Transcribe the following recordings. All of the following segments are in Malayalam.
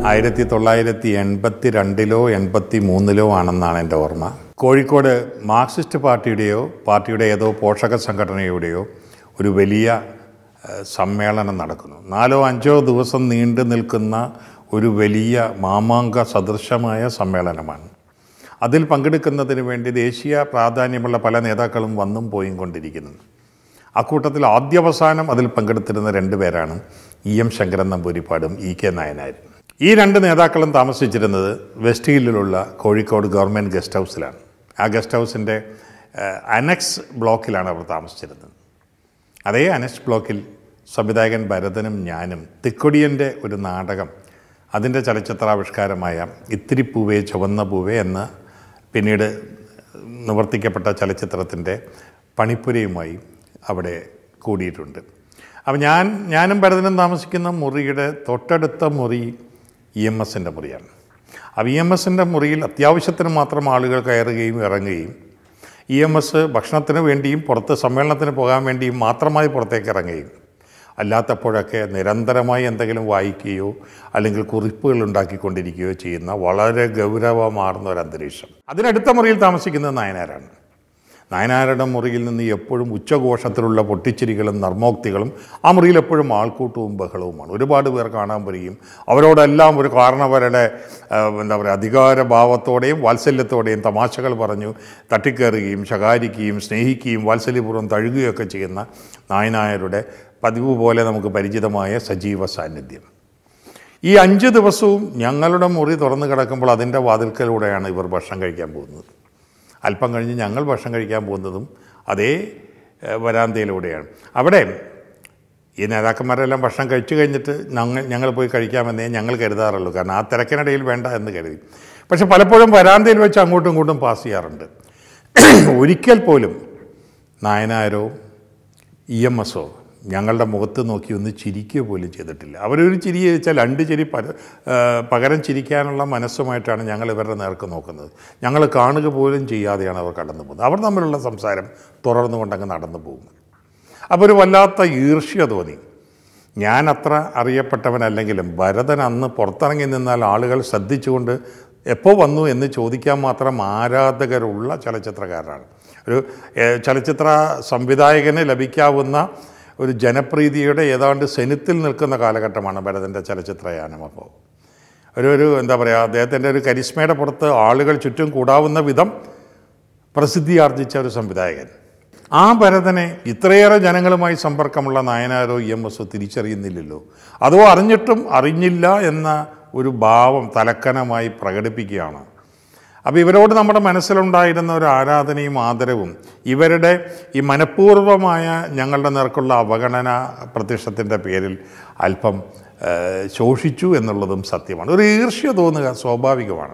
ആയിരത്തി തൊള്ളായിരത്തി എൺപത്തി രണ്ടിലോ എൺപത്തി മൂന്നിലോ ആണെന്നാണ് എൻ്റെ ഓർമ്മ കോഴിക്കോട് മാർക്സിസ്റ്റ് പാർട്ടിയുടെയോ പാർട്ടിയുടെ ഏതോ പോഷക സംഘടനയുടെയോ ഒരു വലിയ ഏഹ്, സമ്മേളനം നടക്കുന്നു നാലോ അഞ്ചോ ദിവസം നീണ്ടു നിൽക്കുന്ന ഒരു വലിയ മാമാങ്ക സദൃശമായ സമ്മേളനമാണ് അതിൽ പങ്കെടുക്കുന്നതിന് വേണ്ടി ദേശീയ പ്രാധാന്യമുള്ള പല നേതാക്കളും വന്നും പോയും കൊണ്ടിരിക്കുന്നു അക്കൂട്ടത്തിൽ ആദ്യാവസാനം അതിൽ പങ്കെടുത്തിരുന്ന രണ്ട് പേരാണ് ഇ എം ശങ്കരൻ നമ്പൂരിപ്പാടും ഇ കെ നായനാരും ഈ രണ്ട് നേതാക്കളും താമസിച്ചിരുന്നത് വെസ്റ്റ് ഹില്ലിലുള്ള കോഴിക്കോട് ഗവൺമെൻറ് ഗസ്റ്റ് ഹൗസിലാണ് ആ ഗസ്റ്റ് ഹൗസിൻ്റെ അനക്സ് ബ്ലോക്കിലാണ് അവർ താമസിച്ചിരുന്നത് അതേ അനക്സ് ബ്ലോക്കിൽ സംവിധായകൻ ഭരതനും ഞാനും തിക്കൊടിയൻ്റെ ഒരു നാടകം അതിൻ്റെ ചലച്ചിത്രാവിഷ്കാരമായ ഇത്തിരി പൂവേ ചുവന്ന പൂവേ എന്ന പിന്നീട് നിവർത്തിക്കപ്പെട്ട ചലച്ചിത്രത്തിൻ്റെ പണിപ്പുരയുമായി അവിടെ കൂടിയിട്ടുണ്ട് അപ്പം ഞാൻ ഞാനും ഭരതനും താമസിക്കുന്ന മുറിയുടെ തൊട്ടടുത്ത മുറി ഇ എം എസിൻ്റെ മുറിയാണ് അപ്പോൾ ഇ എം എസിൻ്റെ മുറിയിൽ അത്യാവശ്യത്തിന് മാത്രം ആളുകൾ കയറുകയും ഇറങ്ങുകയും ഇ എം എസ് ഭക്ഷണത്തിന് വേണ്ടിയും പുറത്ത് സമ്മേളനത്തിന് പോകാൻ വേണ്ടിയും മാത്രമായി പുറത്തേക്ക് ഇറങ്ങുകയും അല്ലാത്തപ്പോഴൊക്കെ നിരന്തരമായി എന്തെങ്കിലും വായിക്കുകയോ അല്ലെങ്കിൽ കുറിപ്പുകൾ ഉണ്ടാക്കിക്കൊണ്ടിരിക്കുകയോ ചെയ്യുന്ന വളരെ ഗൗരവമാർന്ന ഒരു അന്തരീക്ഷം അതിനടുത്ത മുറിയിൽ താമസിക്കുന്നത് നായനാരാണ് നായനാരുടെ മുറിയിൽ നിന്ന് എപ്പോഴും ഉച്ചഘോഷത്തിലുള്ള പൊട്ടിച്ചിരികളും നർമ്മോക്തികളും ആ മുറിയിൽ എപ്പോഴും ആൾക്കൂട്ടവും ബഹളവുമാണ് ഒരുപാട് പേർ കാണാൻ വരികയും അവരോടെല്ലാം ഒരു കാരണവരുടെ ആ, എന്താ പറയുക അധികാരഭാവത്തോടെയും വാത്സല്യത്തോടെയും തമാശകൾ പറഞ്ഞു തട്ടിക്കയറുകയും ശകാരിക്കുകയും സ്നേഹിക്കുകയും വാത്സല്യപൂർവ്വം തഴുകുകയൊക്കെ ചെയ്യുന്ന നായനായരുടെ പതിവ് പോലെ നമുക്ക് പരിചിതമായ സജീവ സാന്നിധ്യം ഈ അഞ്ച് ദിവസവും ഞങ്ങളുടെ മുറി തുറന്നു കിടക്കുമ്പോൾ അതിൻ്റെ വാതിൽക്കലൂടെയാണ് ഇവർ ഭക്ഷണം കഴിക്കാൻ പോകുന്നത് അല്പം കഴിഞ്ഞ് ഞങ്ങൾ ഭക്ഷണം കഴിക്കാൻ പോകുന്നതും അതേ ഏഹ്, വരാന്തയിലൂടെയാണ് അവിടെ ഈ നേതാക്കന്മാരെല്ലാം ഭക്ഷണം കഴിച്ചു കഴിഞ്ഞിട്ട് ഞങ്ങൾ ഞങ്ങൾ പോയി കഴിക്കാമെന്നേ ഞങ്ങൾ കരുതാറുള്ളൂ കാരണം ആ തിരക്കിനിടയിൽ വേണ്ട എന്ന് കരുതി പക്ഷെ പലപ്പോഴും വരാന്തയിൽ വെച്ച് അങ്ങോട്ടും ഇങ്ങോട്ടും പാസ് ചെയ്യാറുണ്ട് ഒരിക്കൽ പോലും നായനാരോ ഇ എം എസോ ഞങ്ങളുടെ മുഖത്ത് നോക്കി ഒന്ന് ചിരിക്കുക പോലും ചെയ്തിട്ടില്ല അവരൊരു ചിരി ചോദിച്ചാൽ രണ്ട് ചിരി പര ആ, പകരം ചിരിക്കാനുള്ള മനസ്സുമായിട്ടാണ് ഞങ്ങൾ ഇവരുടെ നേർക്ക് നോക്കുന്നത് ഞങ്ങൾ കാണുക പോലും ചെയ്യാതെയാണ് അവർ കടന്നു പോകുന്നത് അവർ തമ്മിലുള്ള സംസാരം തുടർന്നുകൊണ്ടങ്ങ് നടന്നു പോകും അപ്പോൾ ഒരു വല്ലാത്ത ഈർഷ്യ തോന്നി ഞാൻ അത്ര അറിയപ്പെട്ടവനല്ലെങ്കിലും ഭരതൻ അന്ന് പുറത്തിറങ്ങി നിന്നാൽ ആളുകൾ ശ്രദ്ധിച്ചുകൊണ്ട് എപ്പോൾ വന്നു എന്ന് ചോദിക്കാൻ മാത്രം ആരാധകരുള്ള ചലച്ചിത്രകാരനാണ് ഒരു ഏഹ്, ചലച്ചിത്ര സംവിധായകന് ലഭിക്കാവുന്ന ഒരു ജനപ്രീതിയുടെ ഏതാണ്ട് സെനിത്തിൽ നിൽക്കുന്ന കാലഘട്ടമാണ് ഭരതൻ്റെ ചലച്ചിത്രയാനം അപ്പോൾ ഒരു ഒരു എന്താ പറയുക അദ്ദേഹത്തിൻ്റെ ഒരു കരിസ്മയുടെ പുറത്ത് ആളുകൾ ചുറ്റും കൂടാവുന്ന വിധം പ്രസിദ്ധി ആർജിച്ച ഒരു സംവിധായകൻ ആ ഭരതനെ ഇത്രയേറെ ജനങ്ങളുമായി സമ്പർക്കമുള്ള നായനാരോ ഇ എം എസ് തിരിച്ചറിയുന്നില്ലല്ലോ അതോ അറിഞ്ഞിട്ടും അറിഞ്ഞില്ല എന്ന ഒരു ഭാവം തലക്കനമായി പ്രകടിപ്പിക്കുകയാണ് അപ്പോൾ ഇവരോട് നമ്മുടെ മനസ്സിലുണ്ടായിരുന്ന ഒരു ആരാധനയും ആദരവും ഇവരുടെ ഈ മനഃപൂർവമായ ഞങ്ങളുടെ നേർക്കുള്ള അവഗണന പ്രത്യക്ഷത്തിൻ്റെ പേരിൽ അല്പം ഏഹ്, ശോഷിച്ചു എന്നുള്ളതും സത്യമാണ് ഒരു ഈർഷ്യ തോന്നുക സ്വാഭാവികമാണ്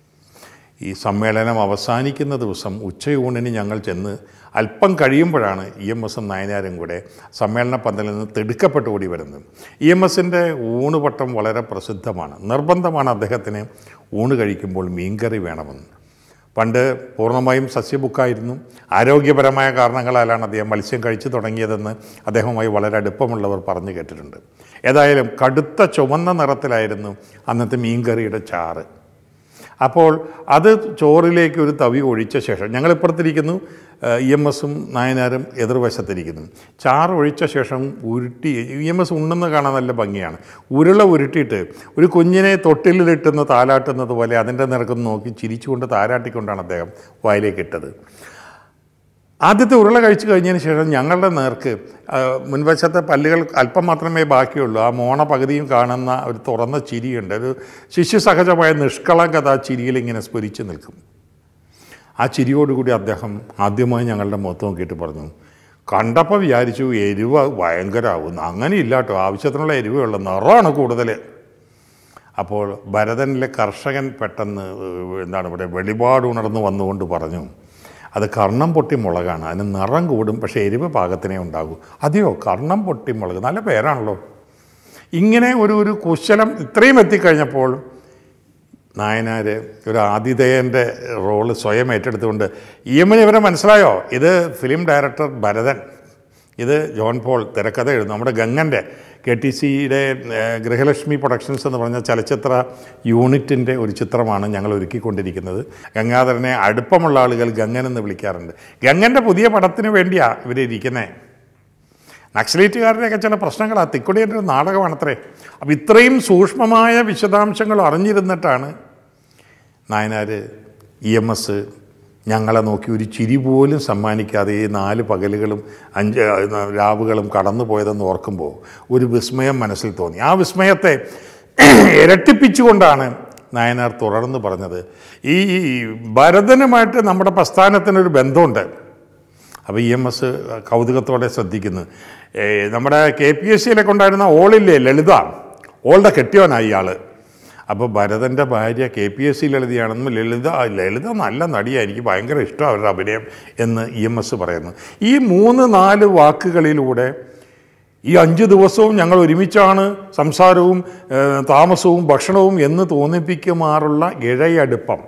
ഈ സമ്മേളനം അവസാനിക്കുന്ന ദിവസം ഉച്ചയൂണിന് ഞങ്ങൾ ചെന്ന് അല്പം കഴിയുമ്പോഴാണ് ഇ എം എസും നായനാരും കൂടെ സമ്മേളന പന്തലിൽ നിന്ന് തിടുക്കപ്പെട്ട് ഓടി വരുന്നത് ഇ എം എസിൻ്റെ ഊണുപട്ടം വളരെ പ്രസിദ്ധമാണ് നിർബന്ധമാണ് അദ്ദേഹത്തിന് ഊണ് കഴിക്കുമ്പോൾ മീൻകറി വേണമെന്ന് പണ്ട് പൂർണ്ണമായും സസ്യബുക്കായിരുന്നു ആരോഗ്യപരമായ കാരണങ്ങളാലാണ് അദ്ദേഹം മത്സ്യം കഴിച്ചു തുടങ്ങിയതെന്ന് അദ്ദേഹവുമായി വളരെ അടുപ്പമുള്ളവർ പറഞ്ഞു കേട്ടിട്ടുണ്ട് ഏതായാലും കടുത്ത ചുവന്ന നിറത്തിലായിരുന്നു അന്നത്തെ മീൻകറിയുടെ ചാറ് അപ്പോൾ അത് ചോറിലേക്ക് ഒരു തവി ഒഴിച്ച ശേഷം ഞങ്ങൾ ഇപ്പുറത്തിരിക്കുന്നു ഇ എം എസും നായനാരും എതിർവശത്തിരിക്കുന്നു ചാറ് ഒഴിച്ച ശേഷം ഉരുട്ടി ഇ എം എസ് ഉണ്ണുന്ന കാണാൻ നല്ല ഭംഗിയാണ് ഉരുള ഉരുട്ടിയിട്ട് ഒരു കുഞ്ഞിനെ തൊട്ടിലിലിട്ടുന്ന താലാട്ടുന്നത് പോലെ അതിൻ്റെ നിരക്കൊന്ന് നോക്കി ചിരിച്ചുകൊണ്ട് താരാട്ടിക്കൊണ്ടാണ് അദ്ദേഹം വായിലേക്ക് ഇട്ടത് ആദ്യത്തെ ഉരുള കഴിച്ചു കഴിഞ്ഞതിന് ശേഷം ഞങ്ങളുടെ നേർക്ക് ആ, മുൻവശത്തെ പല്ലുകൾ അല്പം മാത്രമേ ബാക്കിയുള്ളൂ ആ മോണ പകുതിയും കാണുന്ന ഒരു തുറന്ന ചിരിയുണ്ട് ഒരു ശിശു സഹജമായ നിഷ്കളങ്കത ആ ചിരിയിൽ ഇങ്ങനെ സ്ഫുരിച്ച് നിൽക്കും ആ ചിരിയോടുകൂടി അദ്ദേഹം ആദ്യമായി ഞങ്ങളുടെ മുഖത്ത് നോക്കിയിട്ട് പറഞ്ഞു കണ്ടപ്പോൾ വിചാരിച്ചു എരിവ് ഭയങ്കരമാവുന്നു അങ്ങനെയില്ല കേട്ടോ ആവശ്യത്തിനുള്ള എരിവേ ഉള്ളൂ നിറമാണ് കൂടുതൽ അപ്പോൾ ഭരതനിലെ കർഷകൻ പെട്ടെന്ന് ഏഹ്, എന്താണ് ഇവിടെ വെളിപാട് ഉണർന്നു വന്നുകൊണ്ട് പറഞ്ഞു അത് കർണം പൊട്ടി മുളകാണ് അതിന് നിറം കൂടും പക്ഷേ എരിവ് പാകത്തിനേ ഉണ്ടാകൂ അതെയോ കർണം പൊട്ടി മുളക് നല്ല പേരാണല്ലോ ഇങ്ങനെ ഒരു ഒരു കുശലം ഇത്രയും എത്തിക്കഴിഞ്ഞപ്പോൾ നായനാർ ഒരു ആതിഥേയൻ്റെ റോള് സ്വയം ഏറ്റെടുത്തുകൊണ്ട് ഇ എമ്മിന് ഇവരെ മനസ്സിലായോ ഇത് ഫിലിം ഡയറക്ടർ ഭരതൻ ഇത് ജോൺ പോൾ തിരക്കഥ എഴുതുന്നു നമ്മുടെ ഗംഗൻ്റെ കെ ടി സിയുടെ ഗൃഹലക്ഷ്മി പ്രൊഡക്ഷൻസ് എന്ന് പറഞ്ഞ ചലച്ചിത്ര യൂണിറ്റിൻ്റെ ഒരു ചിത്രമാണ് ഞങ്ങൾ ഒരുക്കിക്കൊണ്ടിരിക്കുന്നത് ഗംഗാധരനെ അടുപ്പമുള്ള ആളുകൾ ഗംഗൻ എന്ന് വിളിക്കാറുണ്ട് ഗംഗൻ്റെ പുതിയ പടത്തിന് വേണ്ടിയാണ് ഇവരിയ്ക്കുന്നത് നക്സലേറ്റുകാരുടെയൊക്കെ ചില പ്രശ്നങ്ങൾ ആ തിക്കുടിയുടെ ഒരു നാടകമാണത്രേ അപ്പം ഇത്രയും സൂക്ഷ്മമായ വിശദാംശങ്ങൾ അറിഞ്ഞിരുന്നിട്ടാണ് നായനാർ ഇ എം എസ് ഞങ്ങളെ നോക്കി ഒരു ചിരി പോലും സമ്മാനിക്കാതെ ഈ നാല് പകലുകളും അഞ്ച് രാവുകളും കടന്നു പോയതെന്ന് ഓർക്കുമ്പോൾ ഒരു വിസ്മയം മനസ്സിൽ തോന്നി ആ വിസ്മയത്തെ ഇരട്ടിപ്പിച്ചുകൊണ്ടാണ് നായനാർ തുടർന്ന് പറഞ്ഞത് ഈ ഭരതനുമായിട്ട് നമ്മുടെ പ്രസ്ഥാനത്തിനൊരു ബന്ധമുണ്ട് അപ്പോൾ ഇ എം എസ് കൗതുകത്തോടെ ശ്രദ്ധിക്കുന്നു ഏ, നമ്മുടെ കെ പി എസ് സിയിലൊക്കെ ഉണ്ടായിരുന്ന ഓളില്ലേ ലളിത ഓളുടെ കെട്ടിയവനായി ഇയാൾ അപ്പോൾ ഭരതൻ്റെ ഭാര്യ കെ പി എസ് സി ലളിതയാണെന്നും ലളിത ലളിത നല്ല നടിയാണ് എനിക്ക് ഭയങ്കര ഇഷ്ടമാണ് അവരുടെ അഭിനയം എന്ന് ഇ എം എസ് പറയുന്നു ഈ മൂന്ന് നാല് വാക്കുകളിലൂടെ ഈ അഞ്ച് ദിവസവും ഞങ്ങൾ ഒരുമിച്ചാണ് സംസാരവും ഏ, താമസവും ഭക്ഷണവും എന്ന് തോന്നിപ്പിക്കുമാറുള്ള ഇഴയടുപ്പം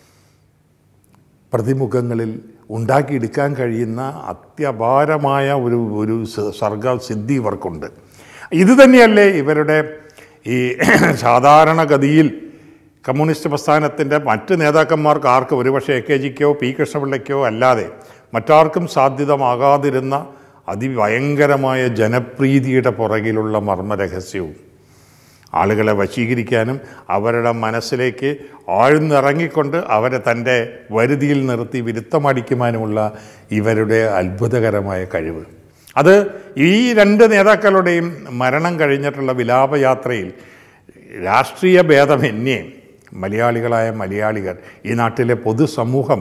പ്രതിമുഖങ്ങളിൽ ഉണ്ടാക്കിയെടുക്കാൻ കഴിയുന്ന അത്യപാരമായ ഒരു ഒരു സ- സർഗസിദ്ധി ഇവർക്കുണ്ട് ഇത് തന്നെയല്ലേ ഇവരുടെ ഈ സാധാരണഗതിയിൽ കമ്മ്യൂണിസ്റ്റ് പ്രസ്ഥാനത്തിൻ്റെ മറ്റ് നേതാക്കന്മാർക്ക് ആർക്കും ഒരുപക്ഷെ എ കെ ജിക്കോ പി കൃഷ്ണപിള്ളയ്ക്കോ അല്ലാതെ മറ്റാർക്കും സാധ്യതമാകാതിരുന്ന അതിഭയങ്കരമായ ജനപ്രീതിയുടെ പുറകിലുള്ള മർമ്മരഹസ്യവും ആളുകളെ വശീകരിക്കാനും അവരുടെ മനസ്സിലേക്ക് ആഴ്ന്നിറങ്ങിക്കൊണ്ട് അവരെ തൻ്റെ വരുതിയിൽ നിർത്തി വിരുദ്ധമടിക്കുവാനുമുള്ള ഇവരുടെ അത്ഭുതകരമായ കഴിവ് അത് ഈ രണ്ട് നേതാക്കളുടെയും മരണം കഴിഞ്ഞിട്ടുള്ള വിലാപയാത്രയിൽ രാഷ്ട്രീയ ഭേദമന്യേ മലയാളികളായ മലയാളികൾ ഈ നാട്ടിലെ പൊതുസമൂഹം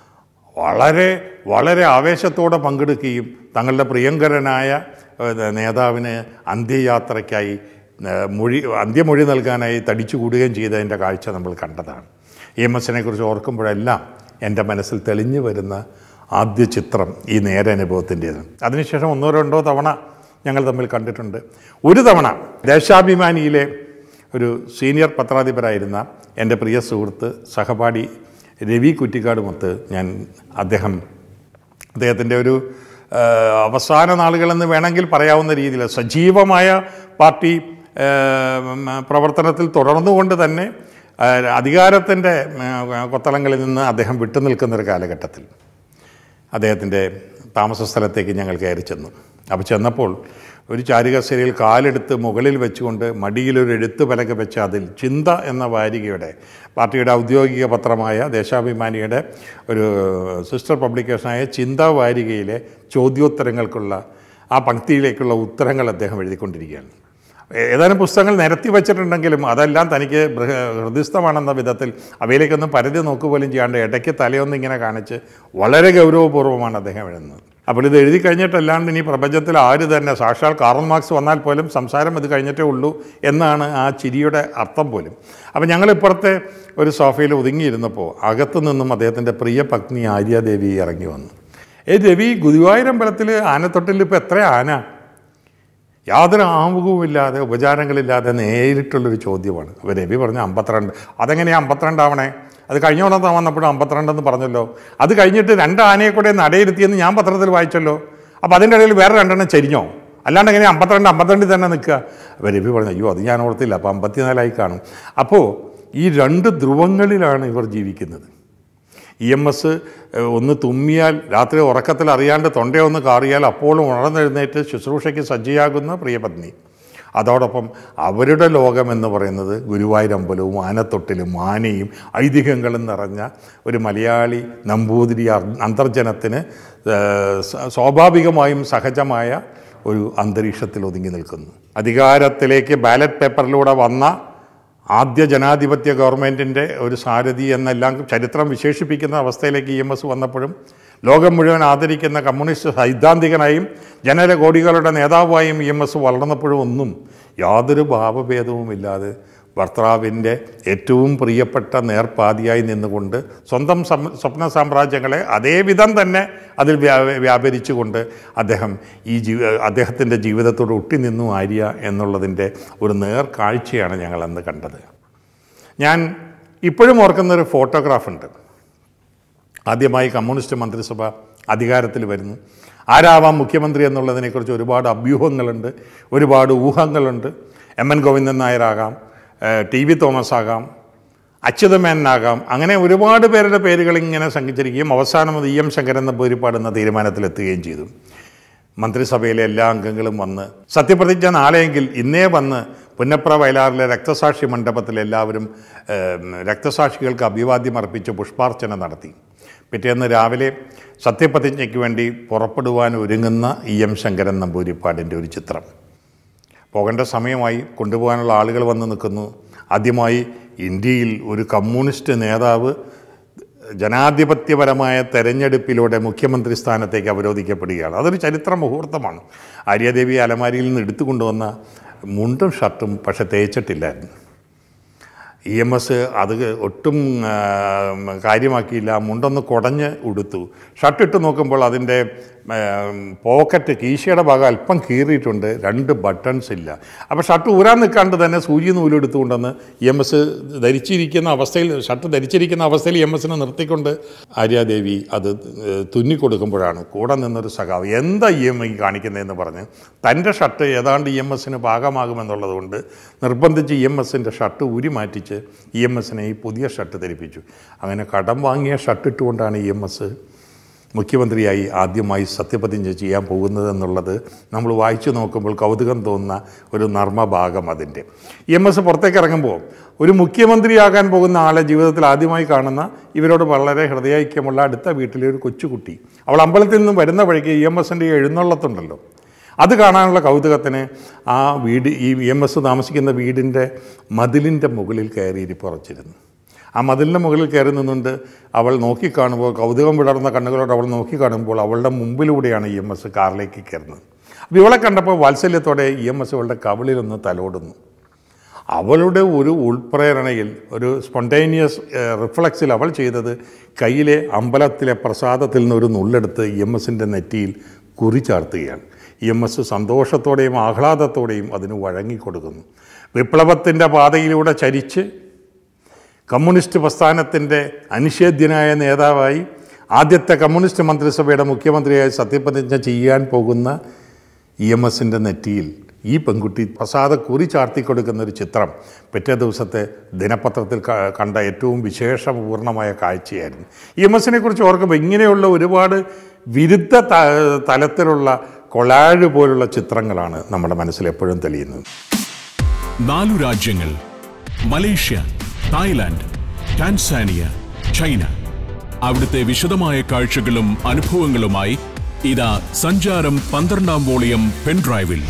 വളരെ വളരെ ആവേശത്തോടെ പങ്കെടുക്കുകയും തങ്ങളുടെ പ്രിയങ്കരനായ ഏഹ്, നേതാവിന് അന്ത്യയാത്രയ്ക്കായി ഏഹ്, മൊഴി അന്ത്യമൊഴി നൽകാനായി തടിച്ചു കൂടുകയും ചെയ്തതിൻ്റെ കാഴ്ച നമ്മൾ കണ്ടതാണ് ഇ എം എസിനെ കുറിച്ച് ഓർക്കുമ്പോഴെല്ലാം എൻ്റെ മനസ്സിൽ തെളിഞ്ഞു വരുന്ന ആദ്യ ചിത്രം ഈ നേരനുഭവത്തിൻ്റേത് അതിനുശേഷം ഒന്നോ രണ്ടോ തവണ ഞങ്ങൾ തമ്മിൽ കണ്ടിട്ടുണ്ട് ഒരു തവണ ദേശാഭിമാനിയിലെ ഒരു സീനിയർ പത്രാധിപരായിരുന്ന എൻ്റെ പ്രിയ സുഹൃത്ത് സഹപാഠി രവി കുറ്റിക്കാടുമൊത്ത് ഞാൻ അദ്ദേഹം അദ്ദേഹത്തിൻ്റെ ഒരു ആ, അവസാന നാളുകളെന്ന് വേണമെങ്കിൽ പറയാവുന്ന രീതിയിൽ സജീവമായ പാർട്ടി ആ, ഉം, പ്രവർത്തനത്തിൽ തുടർന്നുകൊണ്ട് തന്നെ ആ, അധികാരത്തിൻ്റെ ആ, കൊത്തളങ്ങളിൽ നിന്ന് അദ്ദേഹം വിട്ടുനിൽക്കുന്ന ഒരു കാലഘട്ടത്തിൽ അദ്ദേഹത്തിൻ്റെ താമസ സ്ഥലത്തേക്ക് ഞങ്ങൾ കയറി ചെന്നു അപ്പോൾ ചെന്നപ്പോൾ ഒരു ചാരുകസേരയിൽ കാലെടുത്ത് മുകളിൽ വെച്ചുകൊണ്ട് മടിയിലൊരു എഴുത്ത് പലക വെച്ച് അതിൽ ചിന്ത എന്ന വാരികയുടെ പാർട്ടിയുടെ ഔദ്യോഗിക പത്രമായ ദേശാഭിമാനിയുടെ ഒരു സിസ്റ്റർ പബ്ലിക്കേഷനായ ചിന്ത വാരികയിലെ ചോദ്യോത്തരങ്ങൾക്കുള്ള ആ പങ്ക്തിയിലേക്കുള്ള ഉത്തരങ്ങൾ അദ്ദേഹം എഴുതിക്കൊണ്ടിരിക്കുകയാണ് ഏതാനും പുസ്തകങ്ങൾ നിരത്തി വച്ചിട്ടുണ്ടെങ്കിലും അതെല്ലാം തനിക്ക് ബൃഹ- ഹൃദയസ്ഥമാണെന്ന വിധത്തിൽ അവയിലേക്കൊന്നും പരതി നോക്കുപോലും ചെയ്യാണ്ട് ഇടയ്ക്ക് തലയൊന്നും ഇങ്ങനെ കാണിച്ച് വളരെ ഗൗരവപൂർവ്വമാണ് അദ്ദേഹം എഴുതുന്നത് അപ്പോൾ ഇത് എഴുതി കഴിഞ്ഞിട്ടല്ലാണ്ട് ഇനി പ്രപഞ്ചത്തിൽ ആര് തന്നെ സാക്ഷാൽ കാർൽ മാർക്സ് വന്നാൽ പോലും സംസാരം ഇത് കഴിഞ്ഞിട്ടേ ഉള്ളൂ എന്നാണ് ആ ചിരിയുടെ അർത്ഥം പോലും അപ്പോൾ ഞങ്ങൾ ഇപ്പുറത്തെ ഒരു സോഫയിൽ ഒതുങ്ങിയിരുന്നപ്പോൾ അകത്തു നിന്നും അദ്ദേഹത്തിൻ്റെ പ്രിയ പത്നി ആര്യാദേവി ഇറങ്ങി വന്നു ഏ രവി ഗുരുവായൂരമ്പലത്തിൽ ആനത്തൊട്ടിൽ ഇപ്പോൾ എത്ര ആന യാതൊരു ആമുഖവുമില്ലാതെ ഉപചാരങ്ങളില്ലാതെ നേരിട്ടുള്ളൊരു ചോദ്യമാണ് അപ്പോൾ രവി പറഞ്ഞു അമ്പത്തിരണ്ട് അതെങ്ങനെയാണ് അമ്പത്തിരണ്ടാവണേ അത് കഴിഞ്ഞ തവണ വന്നപ്പോഴും അമ്പത്തിരണ്ടെന്ന് പറഞ്ഞല്ലോ അത് കഴിഞ്ഞിട്ട് രണ്ട് ആനയെ കൂടെ നടയിരുത്തിയെന്ന് ഞാൻ പത്രത്തിൽ വായിച്ചല്ലോ അപ്പോൾ അതിൻ്റെ ഇടയിൽ വേറെ രണ്ടെണ്ണം ചരിഞ്ഞോ അല്ലാണ്ട് എങ്ങനെ അമ്പത്തിരണ്ട് അമ്പത്തിരണ്ടിൽ തന്നെ നിൽക്കുക അപ്പോൾ രവി പറഞ്ഞു അയ്യോ അത് ഞാൻ ഓർത്തില്ല അപ്പോൾ അമ്പത്തിനാലായി കാണും അപ്പോൾ ഈ രണ്ട് ധ്രുവങ്ങളിലാണ് ഇവർ ജീവിക്കുന്നത് ഇ എം എസ് ഒന്ന് തുമ്മിയാൽ രാത്രി ഉറക്കത്തിൽ അറിയാണ്ട് തൊണ്ടയൊന്ന് കാറിയാൽ അപ്പോഴും ഉണർന്നെഴുന്നേറ്റ് ശുശ്രൂഷയ്ക്ക് സജ്ജയാകുന്ന പ്രിയപത്നി അതോടൊപ്പം അവരുടെ ലോകം എന്ന് പറയുന്നത് ഗുരുവായൂരമ്പലവും ആനത്തൊട്ടിലും ആനയും ഐതിഹ്യങ്ങളും നിറഞ്ഞ ഒരു മലയാളി നമ്പൂതിരി അർ- അന്തർജനത്തിന് ഏഹ്, സ- സ്വാഭാവികമായും സഹജമായ ഒരു അന്തരീക്ഷത്തിൽ ഒതുങ്ങി നിൽക്കുന്നു അധികാരത്തിലേക്ക് ബാലറ്റ് പേപ്പറിലൂടെ വന്ന ആദ്യ ജനാധിപത്യ ഗവൺമെൻറ്റിൻ്റെ ഒരു സാരഥി എന്നെല്ലാം ചരിത്രം വിശേഷിപ്പിക്കുന്ന അവസ്ഥയിലേക്ക് ഇ എം എസ് വന്നപ്പോഴും ലോകം മുഴുവൻ ആദരിക്കുന്ന കമ്മ്യൂണിസ്റ്റ് സൈദ്ധാന്തികനായും ജനരകോടികളുടെ നേതാവായും ഇ എം എസ് വളർന്നപ്പോഴും ഒന്നും യാതൊരു ഭാവഭേദവുമില്ലാതെ ഭർത്താവിൻ്റെ ഏറ്റവും പ്രിയപ്പെട്ട നേർപ്പാതിയായി നിന്നുകൊണ്ട് സ്വന്തം സം സ്വപ്ന സാമ്രാജ്യങ്ങളെ അതേവിധം തന്നെ അതിൽ വ്യാ വ്യാപരിച്ചുകൊണ്ട് അദ്ദേഹം ഈ ജീവ അദ്ദേഹത്തിൻ്റെ ജീവിതത്തോട് ഒട്ടി നിന്നു ആര്യ എന്നുള്ളതിൻ്റെ ഒരു നേർക്കാഴ്ചയാണ് ഞങ്ങൾ അന്ന് കണ്ടത് ഞാൻ ഇപ്പോഴും ഓർക്കുന്നൊരു ഫോട്ടോഗ്രാഫുണ്ട് ആദ്യമായി കമ്മ്യൂണിസ്റ്റ് മന്ത്രിസഭ അധികാരത്തിൽ വരുന്നു ആരാവാം മുഖ്യമന്ത്രി എന്നുള്ളതിനെക്കുറിച്ച് ഒരുപാട് അഭ്യൂഹങ്ങളുണ്ട് ഒരുപാട് ഊഹങ്ങളുണ്ട് എം എൻ ഗോവിന്ദൻ നായരാകാം ഏഹ് ടി വി തോമസ് ആകാം അച്യുതമേനനാകാം അങ്ങനെ ഒരുപാട് പേരുടെ പേരുകൾ ഇങ്ങനെ സംഘിച്ചിരിക്കുകയും അവസാനം അത് ഇ എം ശങ്കരൻ നമ്പൂതിരിപ്പാട് എന്ന തീരുമാനത്തിലെത്തുകയും ചെയ്തു മന്ത്രിസഭയിലെ എല്ലാ അംഗങ്ങളും വന്ന് സത്യപ്രതിജ്ഞ നാളെയെങ്കിൽ ഇന്നേ വന്ന് പുന്നപ്ര വയലാറിലെ രക്തസാക്ഷി മണ്ഡപത്തിൽ എല്ലാവരും ഏം, രക്തസാക്ഷികൾക്ക് അഭിവാദ്യം അർപ്പിച്ച് പുഷ്പാർച്ചന നടത്തി പിറ്റേന്ന് രാവിലെ സത്യപ്രതിജ്ഞയ്ക്ക് വേണ്ടി പുറപ്പെടുവാൻ ഒരുങ്ങുന്ന ഇ എം ശങ്കരൻ നമ്പൂതിരിപ്പാടിൻ്റെ ഒരു ചിത്രം പോകേണ്ട സമയമായി കൊണ്ടുപോകാനുള്ള ആളുകൾ വന്ന് നിൽക്കുന്നു ആദ്യമായി ഇന്ത്യയിൽ ഒരു കമ്മ്യൂണിസ്റ്റ് നേതാവ് ജനാധിപത്യപരമായ തെരഞ്ഞെടുപ്പിലൂടെ മുഖ്യമന്ത്രി സ്ഥാനത്തേക്ക് അവരോധിക്കപ്പെടുകയാണ് അതൊരു ചരിത്ര മുഹൂർത്തമാണ് ആര്യാദേവി അലമാരിയിൽ നിന്ന് എടുത്തു കൊണ്ടുവന്ന മുണ്ടും ഷർട്ടും പക്ഷെ തേച്ചിട്ടില്ലായിരുന്നു ഇ എം എസ് അത് ഒട്ടും ആ, കാര്യമാക്കിയില്ല മുണ്ടൊന്ന് കുടഞ്ഞ് ഉടുത്തു ഷർട്ടിട്ട് നോക്കുമ്പോൾ അതിൻ്റെ ആ, പോക്കറ്റ് കീശയുടെ ഭാഗം അല്പം കീറിയിട്ടുണ്ട് രണ്ട് ബട്ടൺസ് ഇല്ല അപ്പോൾ ഷർട്ട് ഊരാൻ നിൽക്കാണ്ട് തന്നെ സൂചി നൂലെടുത്തുകൊണ്ടെന്ന് ഇ എം എസ് ധരിച്ചിരിക്കുന്ന അവസ്ഥയിൽ ഷർട്ട് ധരിച്ചിരിക്കുന്ന അവസ്ഥയിൽ ഇ എം എസിനെ നിർത്തിക്കൊണ്ട് ആര്യാദേവി അത് തുന്നിക്കൊടുക്കുമ്പോഴാണ് കൂടെ നിന്നൊരു സഖാവ് എന്താ ഇ എം ഐ കാണിക്കുന്നതെന്ന് പറഞ്ഞ് തൻ്റെ ഷർട്ട് ഏതാണ്ട് ഇ എം എസിന് പാകമാകുമെന്നുള്ളത് കൊണ്ട് നിർബന്ധിച്ച് ഇ എം എസിൻ്റെ ഷർട്ട് ഊരി മാറ്റിച്ച് ഇ എം എസിനെ ഈ പുതിയ ഷർട്ട് ധരിപ്പിച്ചു അങ്ങനെ കടം വാങ്ങിയ ഷർട്ട് ഇട്ടുകൊണ്ടാണ് ഇ എം എസ് മുഖ്യമന്ത്രിയായി ആദ്യമായി സത്യപ്രതിജ്ഞ ചെയ്യാൻ പോകുന്നത് എന്നുള്ളത് നമ്മൾ വായിച്ചു നോക്കുമ്പോൾ കൗതുകം തോന്നുന്ന ഒരു നർമ്മഭാഗം അതിൻ്റെ ഇ എം എസ് പുറത്തേക്ക് ഇറങ്ങുമ്പോൾ ഒരു മുഖ്യമന്ത്രിയാകാൻ പോകുന്ന ആളെ ജീവിതത്തിൽ ആദ്യമായി കാണുന്ന ഇവരോട് വളരെ ഹൃദയൈക്യമുള്ള അടുത്ത വീട്ടിലെ ഒരു കൊച്ചുകുട്ടി അവൾ അമ്പലത്തിൽ നിന്നും വരുന്ന വഴിക്ക് ഇ എം എസിൻ്റെ എഴുന്നള്ളത്തുണ്ടല്ലോ അത് കാണാനുള്ള കൗതുകത്തിന് ആ വീട് ഈ ഇ എം എസ് താമസിക്കുന്ന വീടിൻ്റെ മതിലിൻ്റെ മുകളിൽ കയറിയിരിപ്പ് ഉറച്ചിരുന്നു ആ മതിലിൻ്റെ മുകളിൽ കയറി നിന്നുകൊണ്ട് അവൾ നോക്കിക്കാണുമ്പോൾ കൗതുകം വിടർന്ന കണ്ണുകളോട് അവൾ നോക്കിക്കാണുമ്പോൾ അവളുടെ മുമ്പിലൂടെയാണ് ഇ എം എസ് കാറിലേക്ക് കയറുന്നത് അപ്പോൾ ഇവളെ കണ്ടപ്പോൾ വാത്സല്യത്തോടെ ഇ എം എസ് അവളുടെ കവിളിലൊന്ന് തലോടുന്നു അവളുടെ ഒരു ഉൾപ്രേരണയിൽ ഒരു സ്പോണ്ടേനിയസ് റിഫ്ലക്സിൽ അവൾ ചെയ്തത് കയ്യിലെ അമ്പലത്തിലെ പ്രസാദത്തിൽ നിന്ന് ഒരു നുള്ളെടുത്ത് ഇ എം എസിൻ്റെ നെറ്റിയിൽ കുറി ചാർത്തുകയാണ് ഇ എം എസ് സന്തോഷത്തോടെയും ആഹ്ലാദത്തോടെയും അതിന് വഴങ്ങിക്കൊടുക്കുന്നു വിപ്ലവത്തിൻ്റെ പാതയിലൂടെ ചരിച്ച് കമ്മ്യൂണിസ്റ്റ് പ്രസ്ഥാനത്തിൻ്റെ അനിഷേധ്യനായ നേതാവായി ആദ്യത്തെ കമ്മ്യൂണിസ്റ്റ് മന്ത്രിസഭയുടെ മുഖ്യമന്ത്രിയായി സത്യപ്രതിജ്ഞ ചെയ്യാൻ പോകുന്ന ഇ എം എസിൻ്റെ നെറ്റിയിൽ ഈ പെൺകുട്ടി പ്രസാദ കുറി ചാർത്തി കൊടുക്കുന്ന ഒരു ചിത്രം പിറ്റേ ദിവസത്തെ ദിനപത്രത്തിൽ ക- കണ്ട ഏറ്റവും വിശേഷപൂർണമായ കാഴ്ചയായിരുന്നു ഇ എം എസിനെ കുറിച്ച് ഓർക്കുമ്പോൾ ഇങ്ങനെയുള്ള ഒരുപാട് വിരുദ്ധ ത- തലത്തിലുള്ള കൊളാഴ് പോലുള്ള ചിത്രങ്ങളാണ് നമ്മുടെ മനസ്സിൽ എപ്പോഴും തെളിയുന്നത് നാലു രാജ്യങ്ങൾ മലേഷ്യ തായ്ലാന്റ് ടാൻസാനിയ ചൈന അവിടുത്തെ വിശദമായ കാഴ്ചകളും അനുഭവങ്ങളുമായി ഇതാ സഞ്ചാരം പന്ത്രണ്ടാം വോളിയം പെൻഡ്രൈവിൽ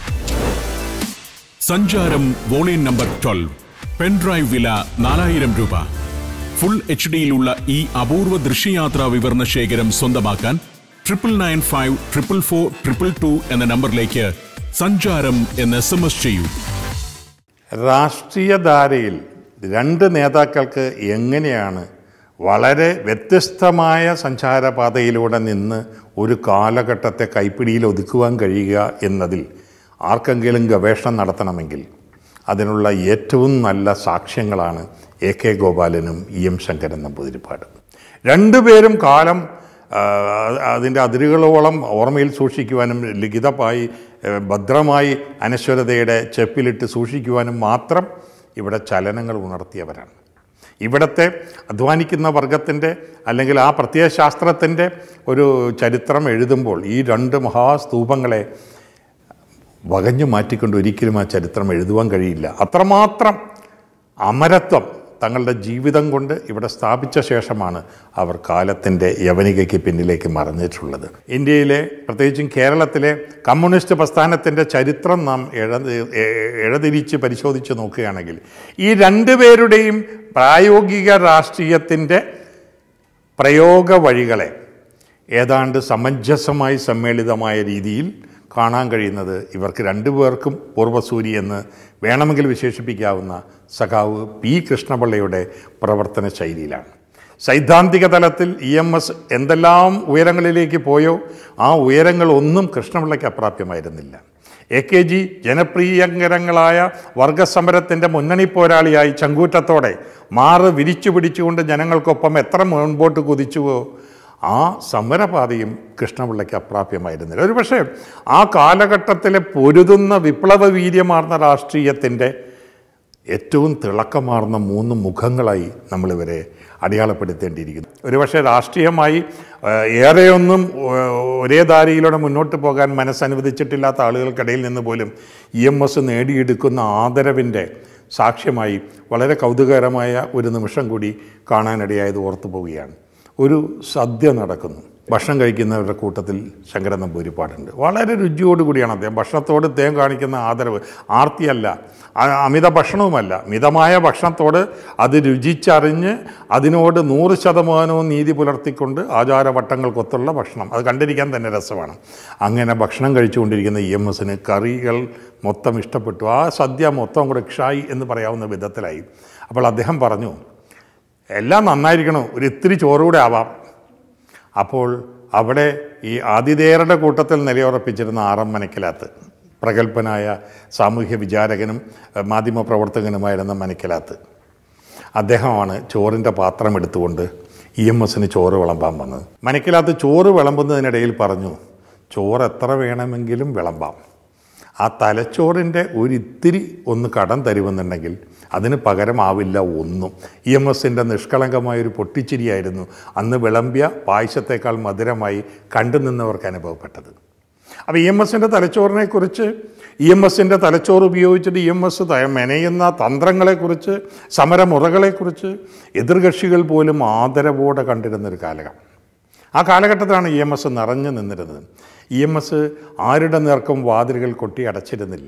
സഞ്ചാരം വോളിയം നമ്പർ ട്വൽവ് പെൻഡ്രൈവ് വില നാലായിരം രൂപ ഫുൾ എച്ച് ഡിയിലുള്ള ഈ അപൂർവ ദൃശ്യയാത്രാ വിവരണ ശേഖരം സ്വന്തമാക്കാൻ triple nine five triple four triple two എന്ന നമ്പറിലേക്ക് സഞ്ചാരം എന്ന് എസ് എം എസ് ചെയ്യൂ രാഷ്ട്രീയധാരയിൽ രണ്ട് നേതാക്കൾക്ക് എങ്ങനെയാണ് വളരെ വ്യത്യസ്തമായ സഞ്ചാരപാതയിലൂടെ നിന്ന് ഒരു കാലഘട്ടത്തെ കൈപ്പിടിയിൽ ഒതുക്കുവാൻ കഴിയുക എന്നതിൽ ആർക്കെങ്കിലും ഗവേഷണം നടത്തണമെങ്കിൽ അതിനുള്ള ഏറ്റവും നല്ല സാക്ഷ്യങ്ങളാണ് എ കെ ഗോപാലനും ഇ എം ശങ്കരൻ നമ്പൂതിരിപ്പാട് രണ്ടുപേരും കാലം ആ, അതിൻ്റെ അതിരുകളോളം ഓർമ്മയിൽ സൂക്ഷിക്കുവാനും ലിഖിതമായി ഏ, ഭദ്രമായി അനശ്വരതയുടെ ചെപ്പിലിട്ട് സൂക്ഷിക്കുവാനും മാത്രം ഇവിടെ ചലനങ്ങൾ ഉണർത്തിയവരാണ് ഇവിടുത്തെ അധ്വാനിക്കുന്ന വർഗത്തിൻ്റെ അല്ലെങ്കിൽ ആ പ്രത്യയശാസ്ത്രത്തിൻ്റെ ഒരു ചരിത്രം എഴുതുമ്പോൾ ഈ രണ്ട് മഹാസ്തൂപങ്ങളെ വകഞ്ഞു മാറ്റിക്കൊണ്ട് ഒരിക്കലും ആ ചരിത്രം എഴുതുവാൻ കഴിയില്ല അത്രമാത്രം അമരത്വം തങ്ങളുടെ ജീവിതം കൊണ്ട് ഇവിടെ സ്ഥാപിച്ച ശേഷമാണ് അവർ കാലത്തിൻ്റെ യവനികയ്ക്ക് പിന്നിലേക്ക് മറഞ്ഞിട്ടുള്ളത് ഇന്ത്യയിലെ പ്രത്യേകിച്ചും കേരളത്തിലെ കമ്മ്യൂണിസ്റ്റ് പ്രസ്ഥാനത്തിൻ്റെ ചരിത്രം നാം എഴ- എ- എഴതിരിച്ച് പരിശോധിച്ച് നോക്കുകയാണെങ്കിൽ ഈ രണ്ടുപേരുടെയും പ്രായോഗിക രാഷ്ട്രീയത്തിൻ്റെ പ്രയോഗ വഴികളെ ഏതാണ്ട് സമഞ്ജസമായി സമ്മേളിതമായ രീതിയിൽ കാണാൻ കഴിയുന്നത് ഇവർക്ക് രണ്ടുപേർക്കും പൂർവ്വസൂരി എന്ന് വേണമെങ്കിൽ വിശേഷിപ്പിക്കാവുന്ന സഖാവ് പി കൃഷ്ണപിള്ളയുടെ പ്രവർത്തന ശൈലിയിലാണ് സൈദ്ധാന്തിക തലത്തിൽ ഇ എം എസ് എന്തെല്ലാം ഉയരങ്ങളിലേക്ക് പോയോ ആ ഉയരങ്ങളൊന്നും കൃഷ്ണപിള്ളയ്ക്ക് അപ്രാപ്യമായിരുന്നില്ല എ കെ ജി ജനപ്രിയങ്കരങ്ങളായ വർഗസമരത്തിൻ്റെ മുന്നണി പോരാളിയായി ചങ്കൂറ്റത്തോടെ മാറ് വിരിച്ചു പിടിച്ചുകൊണ്ട് ജനങ്ങൾക്കൊപ്പം എത്ര മുൻപോട്ട് കുതിച്ചുവോ ആ സമരപാതയും കൃഷ്ണപിള്ളയ്ക്ക് അപ്രാപ്യമായിരുന്നില്ല ഒരു പക്ഷേ ആ കാലഘട്ടത്തിലെ പൊരുതുന്ന വിപ്ലവ വീര്യമാർന്ന രാഷ്ട്രീയത്തിൻ്റെ ഏറ്റവും തിളക്കമാർന്ന മൂന്ന് മുഖങ്ങളായി നമ്മളിവരെ അടയാളപ്പെടുത്തേണ്ടിയിരിക്കുന്നു ഒരുപക്ഷെ രാഷ്ട്രീയമായി ഏഹ്, ഏറെയൊന്നും ഏഹ്, ഒരേ ധാരയിലൂടെ മുന്നോട്ട് പോകാൻ മനസ്സനുവദിച്ചിട്ടില്ലാത്ത ആളുകൾക്കിടയിൽ നിന്ന് പോലും ഇ എം എസ് നേടിയെടുക്കുന്ന ആദരവിൻ്റെ സാക്ഷ്യമായി വളരെ കൗതുകകരമായ ഒരു നിമിഷം കൂടി കാണാനിടയായത് ഓർത്തു പോവുകയാണ് ഒരു സദ്യ നടക്കുന്നു ഭക്ഷണം കഴിക്കുന്നവരുടെ കൂട്ടത്തിൽ ശങ്കരൻ നമ്പൂരിപ്പാടുണ്ട് വളരെ രുചിയോടുകൂടിയാണ് അദ്ദേഹം ഭക്ഷണത്തോട് അദ്ദേഹം കാണിക്കുന്ന ആദരവ് ആർത്തിയല്ല അ- അമിത ഭക്ഷണവുമല്ല മിതമായ ഭക്ഷണത്തോട് അത് രുചിച്ചറിഞ്ഞ് അതിനോട് നൂറ് ശതമാനവും നീതി പുലർത്തിക്കൊണ്ട് ആചാരവട്ടങ്ങൾക്കൊത്തുള്ള ഭക്ഷണം അത് കണ്ടിരിക്കാൻ തന്നെ രസമാണ് അങ്ങനെ ഭക്ഷണം കഴിച്ചുകൊണ്ടിരിക്കുന്ന ഇ എം എസിന് കറികൾ മൊത്തം ഇഷ്ടപ്പെട്ടു ആ സദ്യ മൊത്തം കൂടെ ക്ഷായി എന്ന് പറയാവുന്ന വിധത്തിലായി അപ്പോൾ അദ്ദേഹം പറഞ്ഞു എല്ലാം നന്നായിരിക്കണം ഒരു ഇത്തിരി ചോറുകൂടെ ആവാം അപ്പോൾ അവിടെ ഈ ആതിഥേയരുടെ കൂട്ടത്തിൽ നിലയുറപ്പിച്ചിരുന്ന ആറം മനക്കിലാത്ത് പ്രഗത്ഭനായ സാമൂഹ്യ വിചാരകനും ഏഹ്, മാധ്യമപ്രവർത്തകനുമായിരുന്ന മനക്കിലാത്ത് അദ്ദേഹമാണ് ചോറിൻ്റെ പാത്രം എടുത്തുകൊണ്ട് ഇ എം എസിന് ചോറ് വിളമ്പാൻ വന്നത് മനക്കിലാത്ത് ചോറ് വിളമ്പുന്നതിനിടയിൽ പറഞ്ഞു ചോറ് എത്ര വേണമെങ്കിലും വിളമ്പാം ആ തലച്ചോറിൻ്റെ ഒരിത്തിരി ഒന്ന് കടം തരുമെന്നുണ്ടെങ്കിൽ അതിന് പകരമാവില്ല ഒന്നും ഇ എം എസിൻ്റെ നിഷ്കളങ്കമായൊരു പൊട്ടിച്ചിരിയായിരുന്നു അന്ന് വിളമ്പിയ പായസത്തേക്കാൾ മധുരമായി കണ്ടു നിന്നവർക്ക് അനുഭവപ്പെട്ടത് അപ്പോൾ ഇ എം എസിൻ്റെ തലച്ചോറിനെക്കുറിച്ച് ഇ എം എസിൻ്റെ തലച്ചോറ് ഉപയോഗിച്ചിട്ട് ഇ എം എസ് മെനയുന്ന തന്ത്രങ്ങളെക്കുറിച്ച് സമരമുറകളെക്കുറിച്ച് എതിർകക്ഷികൾ പോലും ആദരവോടെ കണ്ടിരുന്നൊരു കാലഘട്ടം ആ കാലഘട്ടത്തിലാണ് ഇ എം എസ് നിറഞ്ഞു നിന്നിരുന്നത് ഇ എം എസ് ആരുടെ നേർക്കും വാതിലുകൾ കൊട്ടി അടച്ചിരുന്നില്ല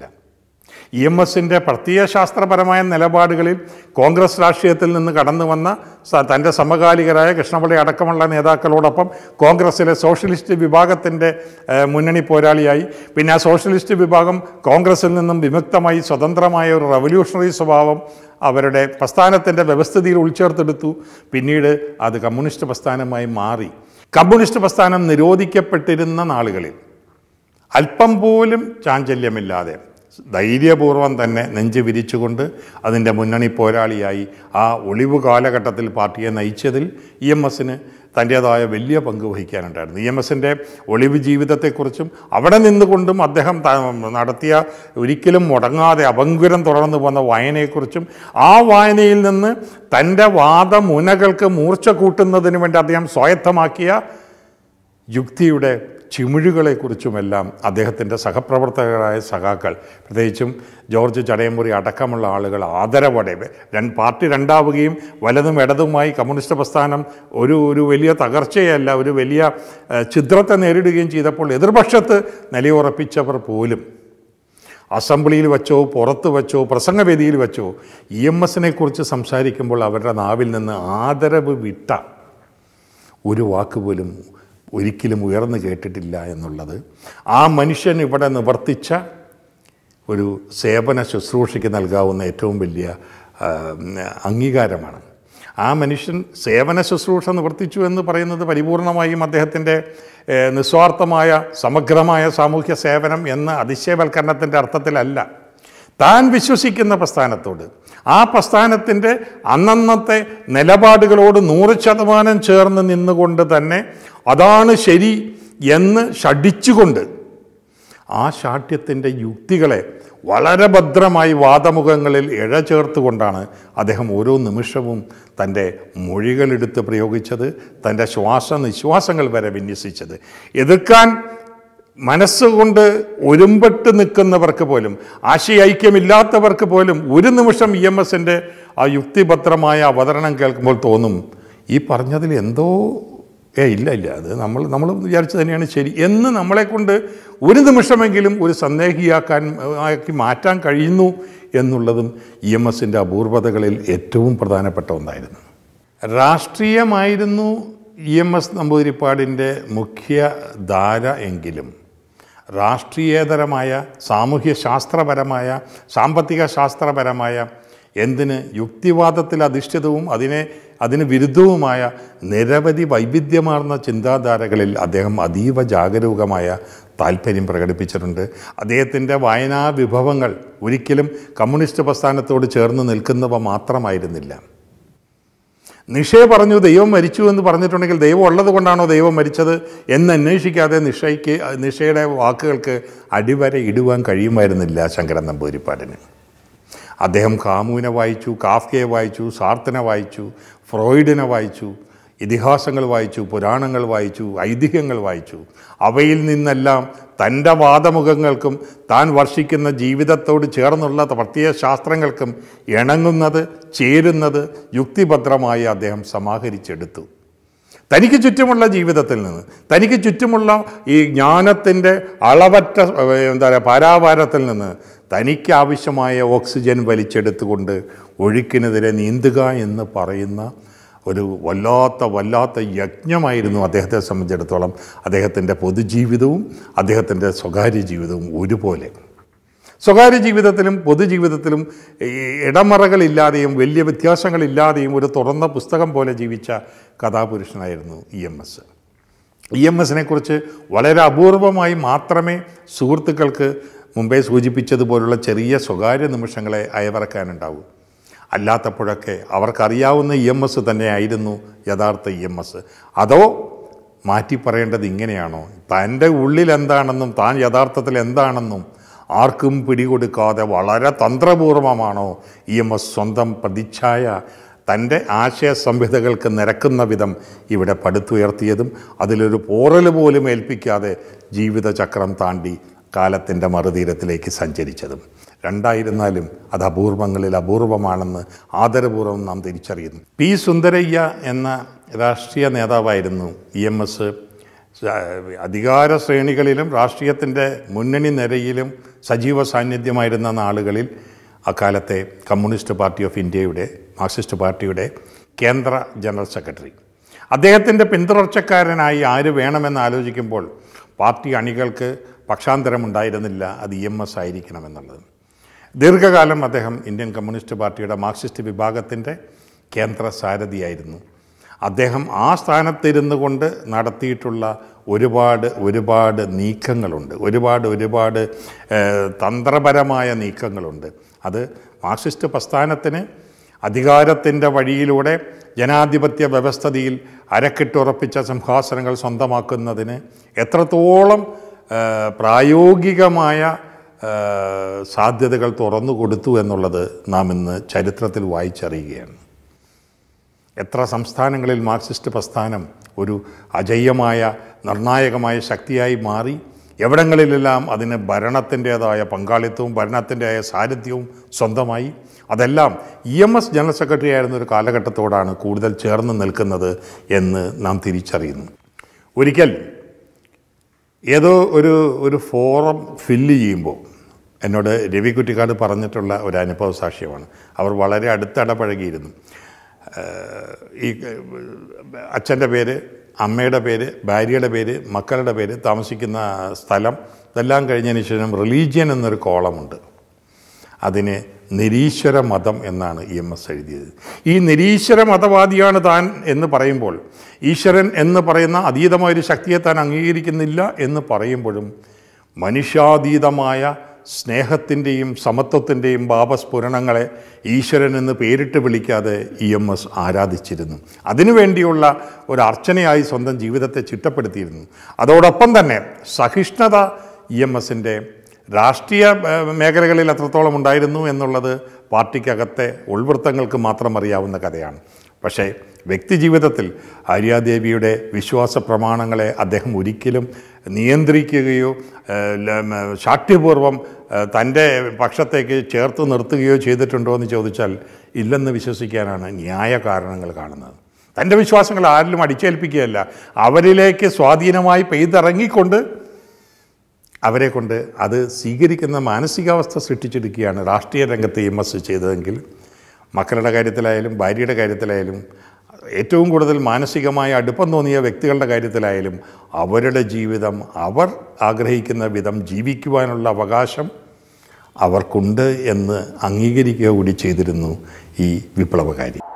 ഇ എം എസിൻ്റെ പ്രത്യയശാസ്ത്രപരമായ നിലപാടുകളിൽ കോൺഗ്രസ് രാഷ്ട്രീയത്തിൽ നിന്ന് കടന്നു വന്ന സ- തൻ്റെ സമകാലികരായ കൃഷ്ണപിള്ളി അടക്കമുള്ള നേതാക്കളോടൊപ്പം കോൺഗ്രസ്സിലെ സോഷ്യലിസ്റ്റ് വിഭാഗത്തിൻ്റെ ഏഹ്, മുന്നണി പോരാളിയായി പിന്നെ ആ സോഷ്യലിസ്റ്റ് വിഭാഗം കോൺഗ്രസിൽ നിന്നും വിമുക്തമായി സ്വതന്ത്രമായ ഒരു റവല്യൂഷണറി സ്വഭാവം അവരുടെ പ്രസ്ഥാനത്തിൻ്റെ വ്യവസ്ഥിതിയിൽ ഉൾച്ചേർത്തെടുത്തു പിന്നീട് അത് കമ്മ്യൂണിസ്റ്റ് പ്രസ്ഥാനമായി മാറി കമ്മ്യൂണിസ്റ്റ് പ്രസ്ഥാനം നിരോധിക്കപ്പെട്ടിരുന്ന നാളുകളിൽ അല്പം പോലും ചാഞ്ചല്യമില്ലാതെ ധൈര്യപൂർവ്വം തന്നെ നെഞ്ച് വിരിച്ചുകൊണ്ട് അതിൻ്റെ മുന്നണി പോരാളിയായി ആ ഒളിവ് കാലഘട്ടത്തിൽ പാർട്ടിയെ നയിച്ചതിൽ ഇ എം എസിന് തൻ്റേതായ വലിയ പങ്ക് വഹിക്കാനുണ്ടായിരുന്നു ഇ എം എസിൻ്റെ ഒളിവ് ജീവിതത്തെക്കുറിച്ചും അവിടെ നിന്നുകൊണ്ടും അദ്ദേഹം ത- നടത്തിയ ഒരിക്കലും മുടങ്ങാതെ അപങ്കുരം തുടർന്നു പോകുന്ന വായനയെക്കുറിച്ചും ആ വായനയിൽ നിന്ന് തൻ്റെ വാദമുനകൾക്ക് മൂർച്ച കൂട്ടുന്നതിന് വേണ്ടി അദ്ദേഹം സ്വായത്തമാക്കിയ യുക്തിയുടെ ചിമിഴുകളെക്കുറിച്ചുമെല്ലാം അദ്ദേഹത്തിൻ്റെ സഹപ്രവർത്തകരായ സഖാക്കൾ പ്രത്യേകിച്ചും ജോർജ് ചടയമുറി അടക്കമുള്ള ആളുകൾ ആദരവോടെ രണ്ട് പാർട്ടി രണ്ടാവുകയും വലതും ഇടതുമായി കമ്മ്യൂണിസ്റ്റ് പ്രസ്ഥാനം ഒരു ഒരു വലിയ തകർച്ചയല്ല ഒരു വലിയ ഏഹ്, ഛിദ്രത്തെ നേരിടുകയും ചെയ്തപ്പോൾ എതിർപക്ഷത്ത് നിലയുറപ്പിച്ചവർ പോലും അസംബ്ലിയിൽ വെച്ചോ പുറത്ത് വെച്ചോ പ്രസംഗവേദിയിൽ വെച്ചോ ഇ എം എസിനെ കുറിച്ച് സംസാരിക്കുമ്പോൾ അവരുടെ നാവിൽ നിന്ന് ആദരവ് വിട്ട ഒരു വാക്ക് പോലും ഒരിക്കലും ഉയർന്നു കേട്ടിട്ടില്ല എന്നുള്ളത് ആ മനുഷ്യൻ ഇവിടെ നിവർത്തിച്ച ഒരു സേവന ശുശ്രൂഷയ്ക്ക് നൽകാവുന്ന ഏറ്റവും വലിയ ആ, അംഗീകാരമാണ് ആ മനുഷ്യൻ സേവന ശുശ്രൂഷ നിവർത്തിച്ചു എന്ന് പറയുന്നത് പരിപൂർണമായും അദ്ദേഹത്തിൻ്റെ ഏഹ്, നിസ്വാർത്ഥമായ സമഗ്രമായ സാമൂഹ്യ സേവനം എന്ന അതിശയവൽക്കരണത്തിൻ്റെ അർത്ഥത്തിലല്ല താൻ വിശ്വസിക്കുന്ന പ്രസ്ഥാനത്തോട് ആ പ്രസ്ഥാനത്തിൻ്റെ അന്നന്നത്തെ നിലപാടുകളോട് നൂറ് ശതമാനം ചേർന്ന് നിന്നുകൊണ്ട് തന്നെ അതാണ് ശരി എന്ന് ഷഡിച്ചുകൊണ്ട് ആ ശാഠ്യത്തിൻ്റെ യുക്തികളെ വളരെ ഭദ്രമായി വാദമുഖങ്ങളിൽ ഇഴ ചേർത്തുകൊണ്ടാണ് അദ്ദേഹം ഓരോ നിമിഷവും തൻ്റെ മൊഴികളെടുത്ത് പ്രയോഗിച്ചത് തൻ്റെ ശ്വാസനിശ്വാസങ്ങൾ വരെ വിന്യസിച്ചത് എതിർക്കാൻ മനസ്സുകൊണ്ട് ഒരുമ്പെട്ട് നിൽക്കുന്നവർക്ക് പോലും ആശയൈക്യമില്ലാത്തവർക്ക് പോലും ഒരു നിമിഷം ഇ എം എസിൻ്റെ ആ യുക്തിഭദ്രമായ അവതരണം കേൾക്കുമ്പോൾ തോന്നും ഈ പറഞ്ഞതിൽ എന്തോ ഏ ഇല്ല ഇല്ല അത് നമ്മൾ നമ്മൾ വിചാരിച്ചു തന്നെയാണ് ശരി എന്ന് നമ്മളെ കൊണ്ട് ഒരു നിമിഷമെങ്കിലും ഒരു സന്ദേഹിയാക്കാൻ ആക്കി മാറ്റാൻ കഴിയുന്നു എന്നുള്ളതും ഇ എം എസിൻ്റെ അപൂർവതകളിൽ ഏറ്റവും പ്രധാനപ്പെട്ട ഒന്നായിരുന്നു രാഷ്ട്രീയമായിരുന്നു ഇ എം എസ് നമ്പൂതിരിപ്പാടിൻ്റെ മുഖ്യ ധാര എങ്കിലും രാഷ്ട്രീയേതരമായ സാമൂഹ്യ ശാസ്ത്രപരമായ സാമ്പത്തിക ശാസ്ത്രപരമായ എന്തിന് യുക്തിവാദത്തിൽ അധിഷ്ഠിതവും അതിനെ അതിന് വിരുദ്ധവുമായ നിരവധി വൈവിധ്യമാർന്ന ചിന്താധാരകളിൽ അദ്ദേഹം അതീവ ജാഗരൂകമായ താല്പര്യം പ്രകടിപ്പിച്ചിട്ടുണ്ട് അദ്ദേഹത്തിൻ്റെ വായനാ വിഭവങ്ങൾ ഒരിക്കലും കമ്മ്യൂണിസ്റ്റ് പ്രസ്ഥാനത്തോട് ചേർന്ന് നിൽക്കുന്നവ മാത്രമായിരുന്നില്ല നിഷയെ പറഞ്ഞു ദൈവം മരിച്ചു എന്ന് പറഞ്ഞിട്ടുണ്ടെങ്കിൽ ദൈവം ഉള്ളത് കൊണ്ടാണോ ദൈവം മരിച്ചത് എന്ന് അന്വേഷിക്കാതെ നിഷയ്ക്ക് നിഷയുടെ വാക്കുകൾക്ക് അടിവര ഇടുവാൻ കഴിയുമായിരുന്നില്ല ശങ്കരൻ നമ്പൂതിരിപ്പാടിന് അദ്ദേഹം കാമുവിനെ വായിച്ചു കാഫ്കയെ വായിച്ചു സാർത്തിനെ വായിച്ചു ഫ്രോയിഡിനെ വായിച്ചു ഇതിഹാസങ്ങൾ വായിച്ചു പുരാണങ്ങൾ വായിച്ചു ഐതിഹ്യങ്ങൾ വായിച്ചു അവയിൽ നിന്നെല്ലാം തൻ്റെ വാദമുഖങ്ങൾക്കും താൻ വർഷിക്കുന്ന ജീവിതത്തോട് ചേർന്നുള്ള പ്രത്യയ ശാസ്ത്രങ്ങൾക്കും ഇണങ്ങുന്നത് ചേരുന്നത് യുക്തിഭദ്രമായി അദ്ദേഹം സമാഹരിച്ചെടുത്തു തനിക്ക് ചുറ്റുമുള്ള ജീവിതത്തിൽ നിന്ന് തനിക്ക് ചുറ്റുമുള്ള ഈ ജ്ഞാനത്തിൻ്റെ അളവറ്റ ഏഹ്, എന്താ പറയുക പാരാവാരത്തിൽ നിന്ന് തനിക്ക് ആവശ്യമായ ഓക്സിജൻ വലിച്ചെടുത്തുകൊണ്ട് ഒഴുക്കിനെതിരെ നീന്തുക എന്ന് പറയുന്ന ഒരു വല്ലാത്ത വല്ലാത്ത യജ്ഞമായിരുന്നു അദ്ദേഹത്തെ സംബന്ധിച്ചിടത്തോളം അദ്ദേഹത്തിൻ്റെ പൊതുജീവിതവും അദ്ദേഹത്തിൻ്റെ സ്വകാര്യ ജീവിതവും ഒരുപോലെ സ്വകാര്യ ജീവിതത്തിലും പൊതുജീവിതത്തിലും ഈ ഇടമറകളില്ലാതെയും വലിയ വ്യത്യാസങ്ങളില്ലാതെയും ഒരു തുറന്ന പുസ്തകം പോലെ ജീവിച്ച കഥാപുരുഷനായിരുന്നു E M S E M എസിനെ കുറിച്ച് വളരെ അപൂർവമായി മാത്രമേ സുഹൃത്തുക്കൾക്ക് മുമ്പേ സൂചിപ്പിച്ചതുപോലുള്ള ചെറിയ സ്വകാര്യ നിമിഷങ്ങളെ അയവിറക്കാനുണ്ടാവൂ അല്ലാത്തപ്പോഴൊക്കെ അവർക്കറിയാവുന്ന ഇ എം എസ് തന്നെയായിരുന്നു യഥാർത്ഥ ഇ എം എസ് അതോ മാറ്റി പറയേണ്ടത് ഇങ്ങനെയാണോ തൻ്റെ ഉള്ളിൽ എന്താണെന്നും താൻ യഥാർത്ഥത്തിൽ എന്താണെന്നും ആർക്കും പിടികൊടുക്കാതെ വളരെ തന്ത്രപൂർവമാണോ ഇ എം എസ് സ്വന്തം പ്രതിച്ഛായ തൻ്റെ ആശയ സംഹിതകൾക്ക് നിരക്കുന്ന വിധം ഇവിടെ പടുത്തുയർത്തിയതും അതിലൊരു പോറൽ പോലും ഏൽപ്പിക്കാതെ ജീവിതചക്രം താണ്ടി കാലത്തിൻ്റെ മറുതീരത്തിലേക്ക് സഞ്ചരിച്ചതും രണ്ടായിരുന്നാലും അത് അപൂർവങ്ങളിൽ അപൂർവമാണെന്ന് ആദരപൂർവ്വം നാം തിരിച്ചറിയുന്നു പി സുന്ദരയ്യ എന്ന രാഷ്ട്രീയ നേതാവായിരുന്നു ഇ എം എസ് അധികാര ശ്രേണികളിലും രാഷ്ട്രീയത്തിൻ്റെ മുന്നണി നിരയിലും സജീവ സാന്നിധ്യമായിരുന്ന നാളുകളിൽ അക്കാലത്തെ കമ്മ്യൂണിസ്റ്റ് പാർട്ടി ഓഫ് ഇന്ത്യയുടെ മാർക്സിസ്റ്റ് പാർട്ടിയുടെ കേന്ദ്ര ജനറൽ സെക്രട്ടറി അദ്ദേഹത്തിൻ്റെ പിന്തുടർച്ചക്കാരനായി ആര് വേണമെന്ന് ആലോചിക്കുമ്പോൾ പാർട്ടി അണികൾക്ക് പക്ഷാന്തരമുണ്ടായിരുന്നില്ല അത് ഇ എം എസ് ആയിരിക്കണമെന്നുള്ളത് ദീർഘകാലം അദ്ദേഹം ഇന്ത്യൻ കമ്മ്യൂണിസ്റ്റ് പാർട്ടിയുടെ മാർക്സിസ്റ്റ് വിഭാഗത്തിൻ്റെ കേന്ദ്ര സാരഥിയായിരുന്നു അദ്ദേഹം ആ സ്ഥാനത്തിരുന്നു കൊണ്ട് നടത്തിയിട്ടുള്ള ഒരുപാട് ഒരുപാട് നീക്കങ്ങളുണ്ട് ഒരുപാട് ഒരുപാട് ഏഹ്, തന്ത്രപരമായ നീക്കങ്ങളുണ്ട് അത് മാർക്സിസ്റ്റ് പ്രസ്ഥാനത്തിന് അധികാരത്തിൻ്റെ വഴിയിലൂടെ ജനാധിപത്യ വ്യവസ്ഥിതിയിൽ അരക്കിട്ടുറപ്പിച്ച സിംഹാസനങ്ങൾ സ്വന്തമാക്കുന്നതിന് എത്രത്തോളം ഏഹ്, പ്രായോഗികമായ ഏഹ്, സാധ്യതകൾ തുറന്നു കൊടുത്തു എന്നുള്ളത് നാം ഇന്ന് ചരിത്രത്തിൽ വായിച്ചറിയുകയാണ് എത്ര സംസ്ഥാനങ്ങളിൽ മാർക്സിസ്റ്റ് പ്രസ്ഥാനം ഒരു അജയ്യമായ നിർണായകമായ ശക്തിയായി മാറി എവിടങ്ങളിലെല്ലാം അതിന് ഭരണത്തിൻ്റേതായ പങ്കാളിത്തവും ഭരണത്തിൻ്റെതായ സാന്നിധ്യവും സ്വന്തമായി അതെല്ലാം E M S general secretary ആയിരുന്ന ഒരു കാലഘട്ടത്തോടാണ് കൂടുതൽ ചേർന്ന് നിൽക്കുന്നത് എന്ന് നാം തിരിച്ചറിയുന്നു ഒരിക്കൽ ഏതോ ഒരു ഒരു ഫോറം ഫില്ല് ചെയ്യുമ്പോൾ എന്നോട് രവി കുറ്റിക്കാട് പറഞ്ഞിട്ടുള്ള ഒരു അനുഭവ സാക്ഷ്യമാണ് അവർ വളരെ അടുത്തിടപഴകിയിരുന്നു ഏഹ് ഈ അച്ഛൻ്റെ പേര് അമ്മയുടെ പേര് ഭാര്യയുടെ പേര് മക്കളുടെ പേര് താമസിക്കുന്ന സ്ഥലം ഇതെല്ലാം കഴിഞ്ഞതിന് ശേഷം റിലീജിയൻ എന്നൊരു കോളമുണ്ട് അതിന് നിരീശ്വര മതം എന്നാണ് ഇ എം എസ് എഴുതിയത് ഈ നിരീശ്വര മതവാദിയാണ് താൻ എന്ന് പറയുമ്പോൾ ഈശ്വരൻ എന്ന് പറയുന്ന അതീതമായൊരു ശക്തിയെ താൻ അംഗീകരിക്കുന്നില്ല എന്ന് പറയുമ്പോഴും മനുഷ്യാതീതമായ സ്നേഹത്തിൻ്റെയും സമത്വത്തിൻ്റെയും ഭാവസ്ഫുരണങ്ങളെ ഈശ്വരൻ എന്ന് പേരിട്ട് വിളിക്കാതെ ഇ എം എസ് ആരാധിച്ചിരുന്നു അതിനുവേണ്ടിയുള്ള ഒരു അർച്ചനയായി സ്വന്തം ജീവിതത്തെ ചിട്ടപ്പെടുത്തിയിരുന്നു അതോടൊപ്പം തന്നെ സഹിഷ്ണുത ഇ എം എസിൻ്റെ രാഷ്ട്രീയ ഏഹ്, മേഖലകളിൽ എത്രത്തോളം ഉണ്ടായിരുന്നു എന്നുള്ളത് പാർട്ടിക്കകത്തെ ഉൾവൃത്തങ്ങൾക്ക് മാത്രം അറിയാവുന്ന കഥയാണ് പക്ഷേ വ്യക്തിജീവിതത്തിൽ ആര്യാദേവിയുടെ വിശ്വാസ പ്രമാണങ്ങളെ അദ്ദേഹം ഒരിക്കലും നിയന്ത്രിക്കുകയോ ഏഹ്, ല- മ- ശാഠ്യപൂർവം ഏഹ്, തൻ്റെ പക്ഷത്തേക്ക് ചേർത്ത് നിർത്തുകയോ ചെയ്തിട്ടുണ്ടോ എന്ന് ചോദിച്ചാൽ ഇല്ലെന്ന് വിശ്വസിക്കാനാണ് ന്യായ കാരണങ്ങൾ കാണുന്നത് തൻ്റെ വിശ്വാസങ്ങൾ ആരിലും അടിച്ചേൽപ്പിക്കുകയല്ല അവരിലേക്ക് സ്വാധീനമായി പെയ്തിറങ്ങിക്കൊണ്ട് അവരെ കൊണ്ട് അത് സ്വീകരിക്കുന്ന മാനസികാവസ്ഥ സൃഷ്ടിച്ചെടുക്കുകയാണ് രാഷ്ട്രീയ രംഗത്ത് എം എസ് ചെയ്തതെങ്കിൽ മക്കളുടെ കാര്യത്തിലായാലും ഭാര്യയുടെ കാര്യത്തിലായാലും ഏറ്റവും കൂടുതൽ മാനസികമായ അടുപ്പം തോന്നിയ വ്യക്തികളുടെ കാര്യത്തിലായാലും അവരുടെ ജീവിതം അവർ ആഗ്രഹിക്കുന്ന വിധം ജീവിക്കുവാനുള്ള അവകാശം അവർക്കുണ്ട് എന്ന് അംഗീകരിക്കുക കൂടി ചെയ്തിരുന്നു ഈ വിപ്ലവകാരി